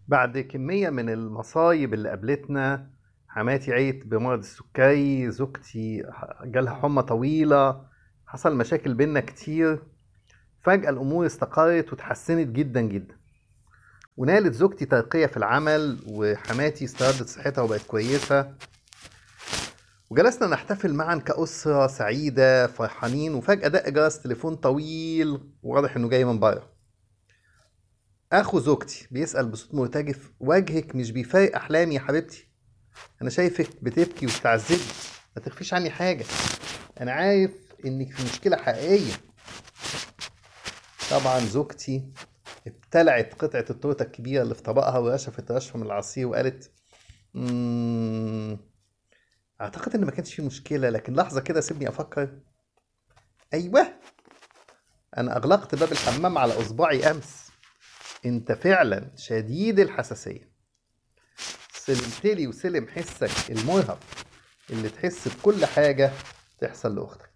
بعد كمية من المصايب اللي قابلتنا حماتي عيت بمرض السكري زوجتي جالها حمى طويلة حصل مشاكل بينا كتير فجأة الأمور استقرت وتحسنت جدا جدا ونالت زوجتي ترقية في العمل وحماتي استردت صحتها وبقت كويسة وجلسنا نحتفل معا كأسرة سعيدة فرحانين وفجأة دق جرس تليفون طويل وواضح إنه جاي من بره اخو زوجتي بيسأل بصوت مرتجف وجهك مش بيفارق احلامي يا حبيبتي انا شايفك بتبكي وبتعذبي ما تخفيش عني حاجة انا عارف انك في مشكلة حقيقية طبعا زوجتي ابتلعت قطعة التورتة الكبيرة اللي في طبقها ورشفت رشفة من العصير وقالت مم... اعتقد ان ما كانش في مشكلة لكن لحظة كده سيبني افكر ايوه انا اغلقت باب الحمام على اصبعي امس انت فعلا شديد الحساسية سلمتلي وسلم حسك المرهق اللي تحس بكل حاجة تحصل لأختك